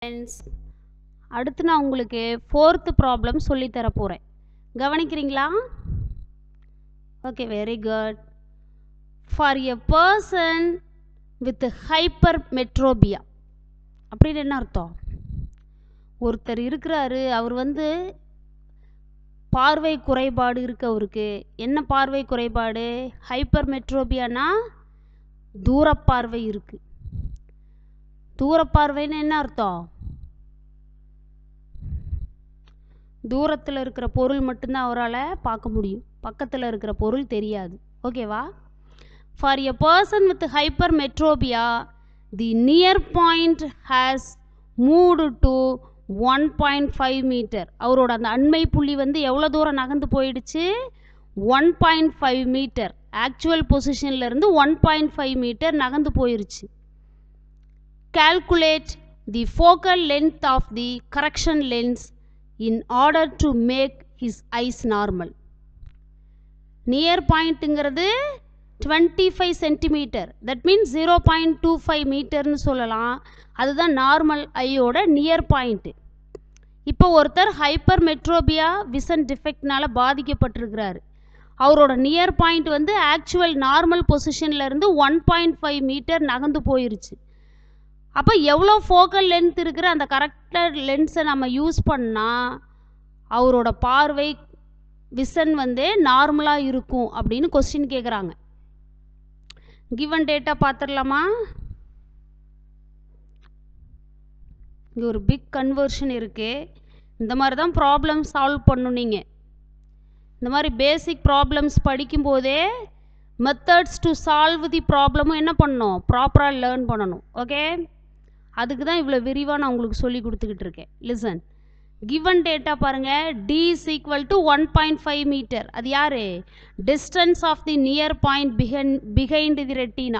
friends அடுத்து நான் உங்களுக்கு ஃபோர்த்து ப்ராப்ளம் சொல்லித்தர போகிறேன் கவனிக்கிறீங்களா okay very good for a person with hypermetropia அப்படின்னு என்ன அர்த்தம் ஒருத்தர் இருக்கிறாரு அவர் வந்து பார்வை குறைபாடு இருக்கு அவருக்கு என்ன பார்வை குறைபாடு ஹைப்பர் மெட்ரோபியானா தூரப்பார்வை இருக்கு தூரப்பார்வைன்னு என்ன அர்த்தம் தூரத்தில் இருக்கிற பொருள் மட்டும்தான் அவரால் பார்க்க முடியும் பக்கத்தில் இருக்கிற பொருள் தெரியாது ஓகேவா for a person with hypermetropia the near point has moved to one point five metre அவரோட அந்த அண்மை புள்ளி வந்து எவ்வளோ தூரம் நகர்ந்து போயிடுச்சு one point five metre actual பொசிஷன்லேருந்து ஒன் பாயிண்ட் ஃபைவ் மீட்டர் நகர்ந்து போயிருச்சு calculate the focal length of the correction lens in order to make his eyes normal near பாயிண்ட்டுங்கிறது twenty five centimetre that means zero point two five மீட்டர்னு சொல்லலாம் அதுதான் normal ஐயோட near point இப்போ ஒருத்தர் hyper மெட்ரோபியா vision டிஃபெக்ட்னால பாதிக்கப்பட்டிருக்கிறாரு அவரோட நியர் பாயிண்ட் வந்து ஆக்சுவல் நார்மல் பொசிஷன்லேருந்து ஒன் பாயிண்ட் ஃபைவ் மீட்டர் நகர்ந்து போயிருச்சு அப்போ எவ்வளோ ஃபோக்கல் லென்த் இருக்கிற அந்த கரெக்டட் லென்ஸை நம்ம யூஸ் பண்ணால் அவரோட பார்வை விசன் வந்து நார்மலாக இருக்கும் அப்படின்னு கொஸ்டின் கேட்குறாங்க கிவன் டேட்டா பார்த்துடலாமா இங்கே ஒரு பிக் கன்வர்ஷன் இருக்குது இந்த மாதிரி தான் ப்ராப்ளம் சால்வ் பண்ணணும் நீங்கள் இந்த மாதிரி பேசிக் ப்ராப்ளம்ஸ் படிக்கும்போதே மெத்தட்ஸ் டு சால்வ் தி ப்ராப்ளமும் என்ன பண்ணணும் ப்ராப்பராக லேர்ன் பண்ணணும் ஓகே அதுக்கு தான் இவ்வளோ விரிவாக நான் உங்களுக்கு சொல்லி கொடுத்துக்கிட்டு இருக்கேன் லிசன் கிவன் டேட்டா பாருங்கள் D is equal to one point five metre அது யார் distance of the near point behind behind the retina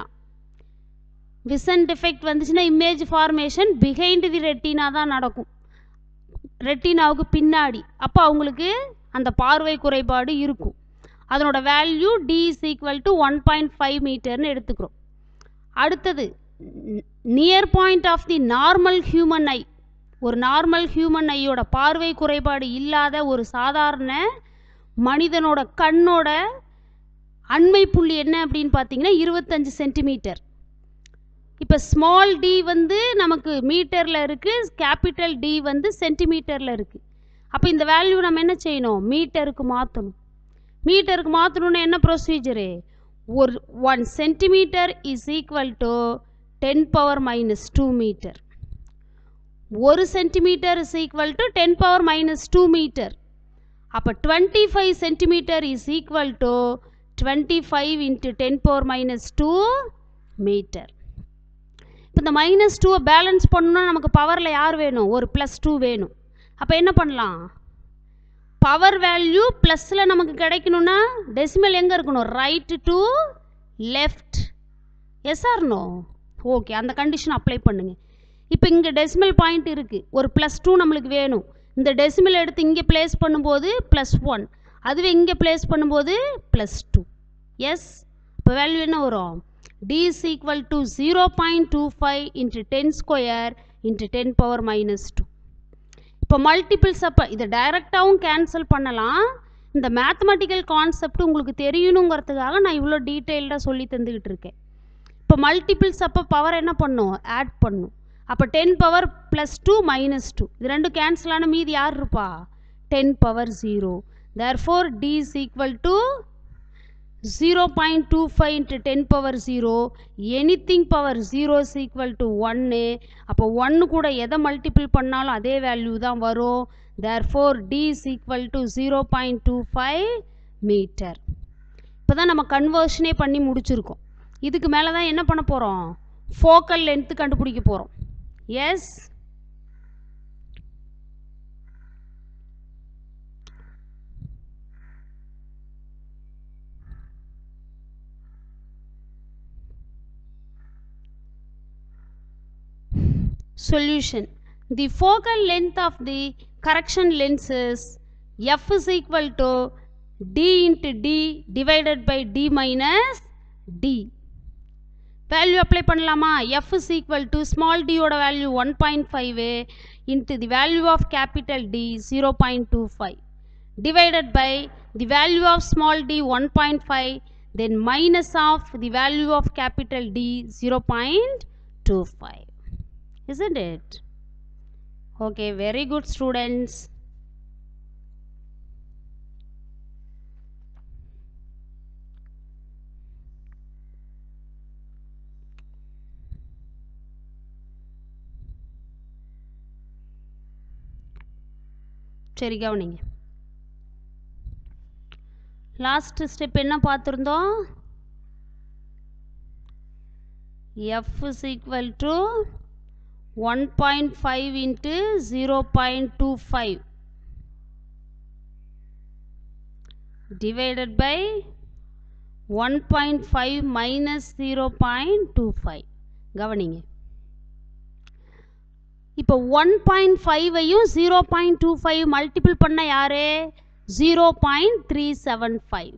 vision defect வந்துச்சுன்னா image formation behind the retina தான் நடக்கும் ரெட்டினாவுக்கு பின்னாடி அப்போ அவங்களுக்கு அந்த பார்வை குறைபாடு இருக்கும் அதனோட value D is equal to one point five மீட்டர்னு எடுத்துக்கிறோம் அடுத்தது near point of the normal human eye ஒரு நார்மல் ஹியூமன் ஐயோட பார்வை குறைபாடு இல்லாத ஒரு சாதாரண மனிதனோட கண்ணோட அண்மை புள்ளி என்ன அப்படின்னு பார்த்தீங்கன்னா இருபத்தஞ்சு சென்டிமீட்டர் இப்போ ஸ்மால் டி வந்து நமக்கு மீட்டரில் இருக்குது கேபிட்டல் டி வந்து சென்டிமீட்டரில் இருக்குது அப்போ இந்த வேல்யூ நம்ம என்ன செய்யணும் மீட்டருக்கு மாற்றணும் மீட்டருக்கு மாற்றணுன்னு என்ன ப்ரொசீஜரு ஒரு one centimetre is equal to ten power minus two metre ஒரு centimetre is equal to ten power minus two metre அப்போ twenty five centimetre is equal to twenty five into ten power minus two metre இப்போ இந்த minus டூவை balance பண்ணணும்னா நமக்கு பவரில் யார் வேணும் ஒரு ப்ளஸ் டூ வேணும் அப்போ என்ன பண்ணலாம் பவர் வேல்யூ ப்ளஸில் நமக்கு கிடைக்கணும்னா டெசிமல் எங்கே இருக்கணும் right to left yes or no okay அந்த கண்டிஷன் அப்ளை பண்ணுங்க இப்போ இங்கே டெசிமல் பாயிண்ட் இருக்குது ஒரு ப்ளஸ் டூ நம்மளுக்கு வேணும் இந்த டெசிமல் எடுத்து இங்கே ப்ளேஸ் பண்ணும்போது ப்ளஸ் ஒன் அதுவே இங்கே ப்ளேஸ் பண்ணும்போது ப்ளஸ் டூ எஸ் இப்போ வேல்யூ என்ன வரும் D is equal to zero point two five into ten square into ten power minus two இப்போ மல்டிபிள்ஸ் அப்போ இதை டைரெக்டாகவும் கேன்சல் பண்ணலாம் இந்த மேத்தமெட்டிக்கல் கான்செப்ட் உங்களுக்கு தெரியணுங்கிறதுக்காக நான் இவ்வளோ டீட்டெயில்டாக சொல்லி தந்துக்கிட்டு இருக்கேன் இப்போ மல்டிபிள்ஸ் அப்போ பவர் என்ன பண்ணும் ஆட் பண்ணும் அப்போ ten power plus two minus two இது ரெண்டும் கேன்சல் ஆன மீதி யார் இருப்பா ten power zero therefore D is equal to zero point two five into ten power zero anything power zero is equal to ஒன்று அப்போ ஒன்று கூட எதை மல்டிபிள் பண்ணாலும் அதே வேல்யூ தான் வரும் therefore D is equal to zero point two five metre இப்போ தான் நம்ம கன்வர்ஷனே பண்ணி முடிச்சிருக்கோம் இதுக்கு மேலே தான் என்ன பண்ண போகிறோம் ஃபோக்கல் லென்த்து கண்டுபிடிக்க போகிறோம் yes solution the focal length of the correction lens is f is equal to d into d divided by d minus d value apply பண்ணலாமா F is equal to small டியோட வேல்யூ one point five into the value of capital D zero point two five divided by the value of small d 1.5 then minus of the value of capital D 0.25 isn't it okay very good students சரி கவனிங்க last step என்ன பார்த்துருந்தோம் F is equal to one point five into zero point two five divided by one point five minus zero point two five கவனிங்க இப்போ one point ஃபைவையும் zero point two five multiple பண்ண யாரு zero point three seven five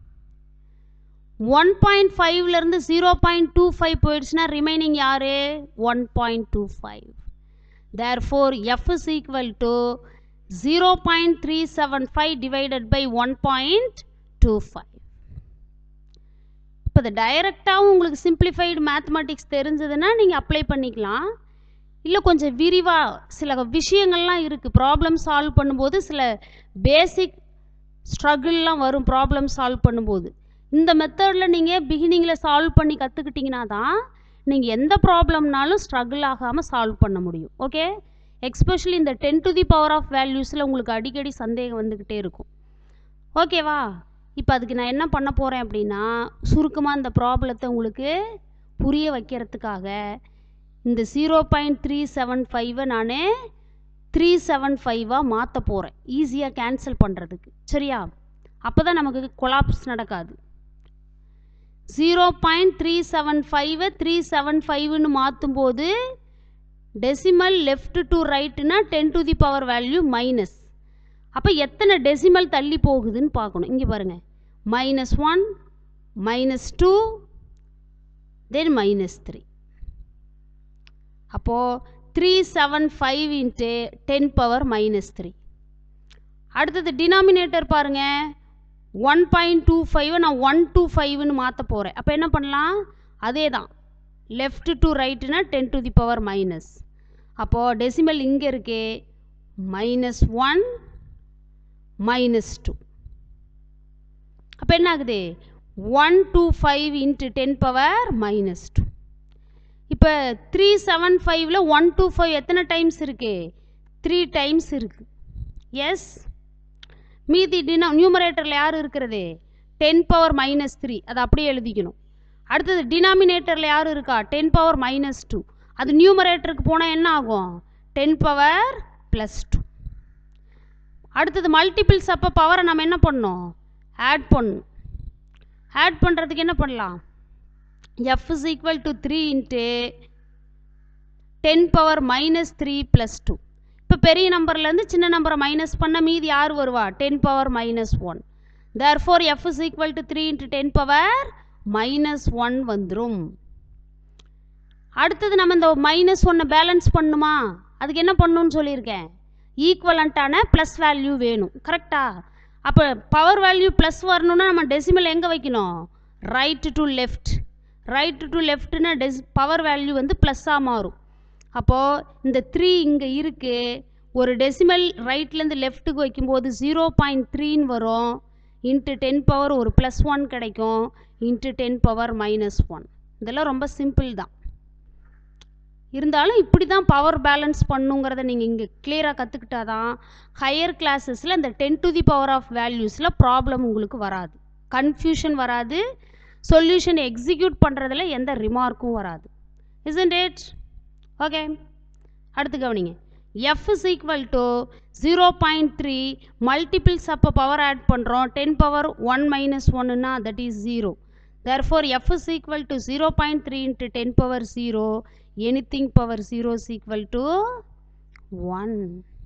one point ஃபைவ்லேருந்து zero point two five போயிடுச்சுன்னா remaining யாரு one point two five therefore F is equal to zero point three seven five divided by one point two five இப்போ இது டைரெக்டாகவும் உங்களுக்கு simplified mathematics தெரிஞ்சதுன்னா நீங்கள் apply பண்ணிக்கலாம் இல்லை கொஞ்சம் விரிவாக சில விஷயங்கள்லாம் இருக்குது ப்ராப்ளம் சால்வ் பண்ணும்போது சில பேசிக் ஸ்ட்ரகிள்லாம் வரும் ப்ராப்ளம் சால்வ் பண்ணும்போது இந்த மெத்தடில் நீங்கள் பிகினிங்கில் சால்வ் பண்ணி கற்றுக்கிட்டிங்கன்னா தான் நீங்கள் எந்த ப்ராப்ளம்னாலும் ஸ்ட்ரகிள் ஆகாமல் சால்வ் பண்ண முடியும் ஓகே எக்ஸ்பெஷலி இந்த ten to the power of வேல்யூஸில் உங்களுக்கு அடிக்கடி சந்தேகம் வந்துக்கிட்டே இருக்கும் ஓகேவா இப்போ அதுக்கு நான் என்ன பண்ண போகிறேன் அப்படின்னா சுருக்கமாக இந்த ப்ராப்ளத்தை உங்களுக்கு புரிய வைக்கிறதுக்காக இந்த ஜீரோ பாயிண்ட் த்ரீ செவன் ஃபைவை நான் த்ரீ செவன் ஃபைவாக மாற்ற போகிறேன் ஈஸியாக கேன்சல் பண்ணுறதுக்கு சரியா அப்போ தான் நமக்கு கொலாப்ஸ் நடக்காது ஜீரோ பாயிண்ட் த்ரீ செவன் ஃபைவை த்ரீ செவன் ஃபைவ்னு மாற்றும் போது டெசிமல் லெஃப்ட் டு ரைட்டுனா ten to the power value minus அப்போ எத்தனை டெசிமல் தள்ளி போகுதுன்னு பார்க்கணும் இங்கே பாருங்கள் minus one minus two then minus three அப்போது three seven five into ten power minus three அடுத்தது டினாமினேட்டர் பாருங்கள் ஒன் பாயிண்ட் டூ ஃபைவை நான் ஒன் டூ ஃபைவ்னு மாற்ற போகிறேன் அப்போ என்ன பண்ணலாம் அதே தான் லெஃப்ட் டு ரைட்டுனா ten to the power minus அப்போது டெசிமல் இங்கே இருக்கே மைனஸ் ஒன் மைனஸ் டூ அப்போ என்ன ஆகுது one two five into ten power minus two இப்போ த்ரீ செவன் ஃபைவ்ல ஒன் டூ ஃபைவ் எத்தனை டைம்ஸ் இருக்கு த்ரீ டைம்ஸ் இருக்கு எஸ் மீதி டினா நியூமரேட்டரில் யார் இருக்கிறது டென் பவர் மைனஸ் த்ரீ அதை அப்படியே எழுதிக்கணும் அடுத்தது டினாமினேட்டரில் யார் இருக்கா டென் பவர் மைனஸ் டூ அது நியூமரேட்டருக்கு போனால் என்ன ஆகும் டென் பவர் ப்ளஸ் டூ அடுத்தது மல்டிபிள்ஸ் அப்போ பவரை நம்ம என்ன பண்ணோம் ஆட் பண்ணணும் ஆட் பண்ணுறதுக்கு என்ன பண்ணலாம் f is equal to 3 into 10 power minus 3 plus 2 இப்போ பெரிய நம்பர்லேருந்து சின்ன நம்பரை மைனஸ் பண்ண மீதி யார் வருவா ten power minus one therefore F is equal to three into ten power minus one வந்துடும் அடுத்தது நம்ம இந்த மைனஸ் ஒன்னை பேலன்ஸ் பண்ணுமா அதுக்கு என்ன பண்ணணும்னு சொல்லியிருக்கேன் ஈக்குவலண்ட்டான ப்ளஸ் வேல்யூ வேணும் கரெக்டா அப்போ பவர் வேல்யூ ப்ளஸ் வரணும்னா நம்ம டெசிமல் எங்கே வைக்கணும் right to left right to லெஃப்ட்னா டெஸ் பவர் வேல்யூ வந்து ப்ளஸ்ஸாக மாறும் அப்போது இந்த த்ரீ இங்கே இருக்குது ஒரு டெசிமல் ரைட்லேருந்து லெஃப்ட்டுக்கு வைக்கும்போது ஜீரோ பாயிண்ட் த்ரீன்னு வரும் இன்ட்டு டென் பவர் ஒரு ப்ளஸ் ஒன் கிடைக்கும் into ten power minus one இதெல்லாம் ரொம்ப சிம்பிள் தான் இருந்தாலும் இப்படி தான் பவர் பேலன்ஸ் பண்ணுங்கிறத நீங்கள் இங்கே கிளியராக கற்றுக்கிட்டா தான் ஹையர் கிளாஸஸில் இந்த ten to the power of வேல்யூஸில் ப்ராப்ளம் உங்களுக்கு வராது கன்ஃபியூஷன் வராது சொல்யூஷன் எக்ஸிக்யூட் பண்ணுறதுல எந்த ரிமார்க்கும் வராது இசன்ட் இட் ஓகே அடுத்து கவனிங்க F is equal to zero point three multiples அப்போ பவர் ஆட் பண்ணுறோம் டென் பவர் ஒன் மைனஸ் ஒன்னுனா that is zero therefore F is equal to zero point three into ten power zero anything power zero is equal to one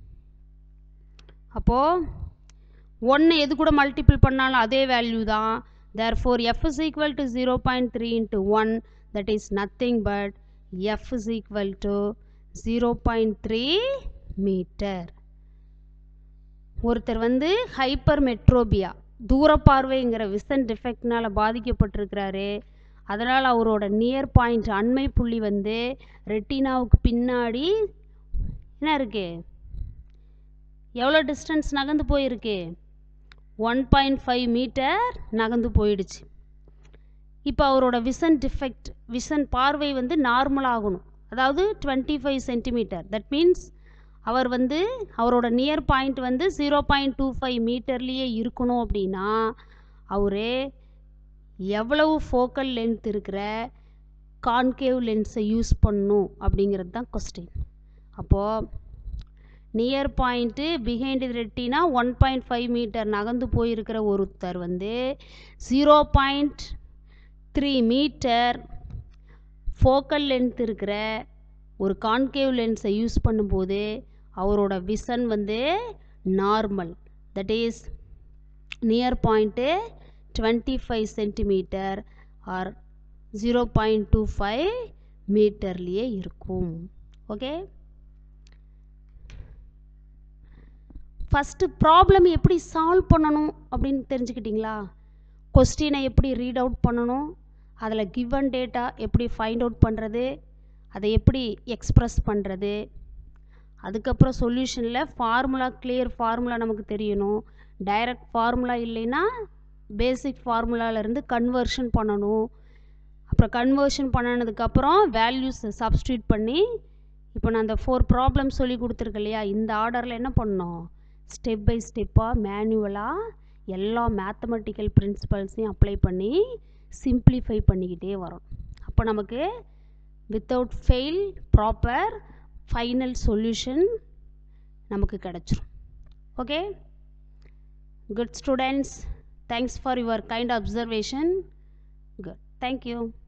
அப்போது ஒன்று எது கூட multiple பண்ணாலும் அதே value தான் therefore F is equal to zero point three into one that is nothing but f is equal to 0.3 meter ஒருத்தர் வந்து hyper மெட்ரோபியா தூரப்பார்வைங்கிற vision டிஃபெக்ட்னால் பாதிக்கப்பட்டிருக்கிறாரு அதனால் அவரோட நியர் பாயிண்ட் அண்மை புள்ளி வந்து ரெட்டினாவுக்கு பின்னாடி என்ன இருக்கு எவ்வளோ டிஸ்டன்ஸ் நகர்ந்து போயிருக்கு ஒன் பாயிண்ட் ஃபைவ் மீட்டர் நகர்ந்து போயிடுச்சு இப்போ அவரோட விசன் டிஃபெக்ட் விசன் பார்வை வந்து நார்மல் ஆகணும் அதாவது twenty five centimetre that means அவர் வந்து அவரோட நியர் பாயிண்ட் வந்து ஜீரோ பாயிண்ட் டூ ஃபைவ் மீட்டர்லேயே இருக்கணும் அப்படின்னா அவர் எவ்வளவு ஃபோக்கல் லென்த் இருக்கிற கான்கேவ் லென்ஸை யூஸ் பண்ணணும் அப்படிங்கிறது தான் கொஸ்டின் அப்போது near point behind retina one point five metre நகர்ந்து போயிருக்கிற ஒருத்தர் வந்து zero point three metre focal length இருக்கிற ஒரு கான்கேவ் லென்ஸை யூஸ் பண்ணும்போது அவரோட விசன் வந்து normal that is near point twenty five centimetre R zero point two five மீட்டர்லேயே இருக்கும் ஓகே ஃபஸ்ட்டு ப்ராப்ளம் எப்படி சால்வ் பண்ணணும் அப்படின்னு தெரிஞ்சுக்கிட்டிங்களா கொஸ்டினை எப்படி ரீட் அவுட் பண்ணணும் அதில் கிவன் டேட்டா எப்படி ஃபைண்ட் அவுட் பண்ணுறது அதை எப்படி எக்ஸ்ப்ரெஸ் பண்ணுறது அதுக்கப்புறம் சொல்யூஷனில் ஃபார்முலா கிளியர் ஃபார்முலா நமக்கு தெரியணும் டைரக்ட் ஃபார்முலா இல்லைன்னா பேசிக் ஃபார்முலாவிலேருந்து கன்வர்ஷன் பண்ணணும் அப்புறம் கன்வர்ஷன் பண்ணினதுக்கப்புறம் வேல்யூஸை சப்ஸ்டியூட் பண்ணி இப்போ நான் அந்த ஃபோர் ப்ராப்ளம் சொல்லி கொடுத்துருக்கேன் இல்லையா இந்த ஆர்டரில் என்ன பண்ணோம் ஸ்டெப் பை ஸ்டெப்பாக மேனுவலாக எல்லா மேத்தமெட்டிக்கல் பிரின்சிபல்ஸையும் அப்ளை பண்ணி சிம்பிளிஃபை பண்ணிக்கிட்டே வரோம் அப்போ நமக்கு without fail proper final solution நமக்கு கிடச்சிரும் okay good students thanks for your kind observation good thank you